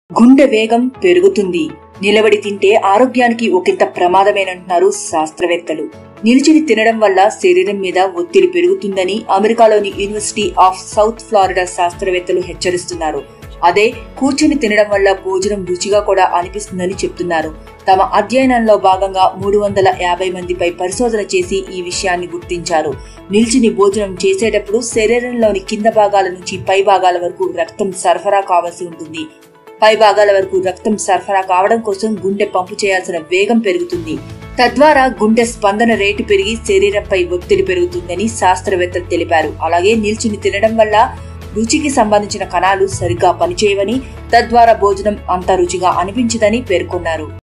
గుండె వేగం పెరుగుతుంది నిలబడి తింటే ఆరోగ్యానికి ఒకంత ప్రమాదమేనంటున్నారు శాస్త్రవేత్తలు నిలిచిని తినడం వల్ల శరీరం మీద ఒత్తిడి పెరుగుతుందని అమెరికాలోని యూనివర్సిటీ ఆఫ్ సౌత్ ఫ్లారిడా శాస్త్రవేత్తలు హెచ్చరిస్తున్నారు అదే కూర్చుని తినడం వల్ల భోజనం రుచిగా కూడా అనిపిస్తుందని చెప్తున్నారు తమ అధ్యయనంలో భాగంగా మూడు వందల యాభై మందిపై పరిశోధన చేసి ఈ విషయాన్ని గుర్తించారు నిల్చుని భోజనం చేసేటప్పుడు శరీరంలోని కింద భాగాల నుంచి పై భాగాల వరకు రక్తం సరఫరా కావాల్సి ఉంటుంది పై భాగాల వరకు రక్తం సరఫరా కావడం కోసం గుండె పంపు చేయాల్సిన వేగం పెరుగుతుంది తద్వారా గుండె స్పందన రేటు పెరిగి శరీరంపై ఒత్తిడి పెరుగుతుందని శాస్త్రవేత్తలు తెలిపారు అలాగే నిల్చుని తినడం వల్ల రుచికి సంబంధించిన కణాలు సరిగ్గా పనిచేయవని తద్వారా భోజనం అంత రుచిగా అనిపించదని పేర్కొన్నారు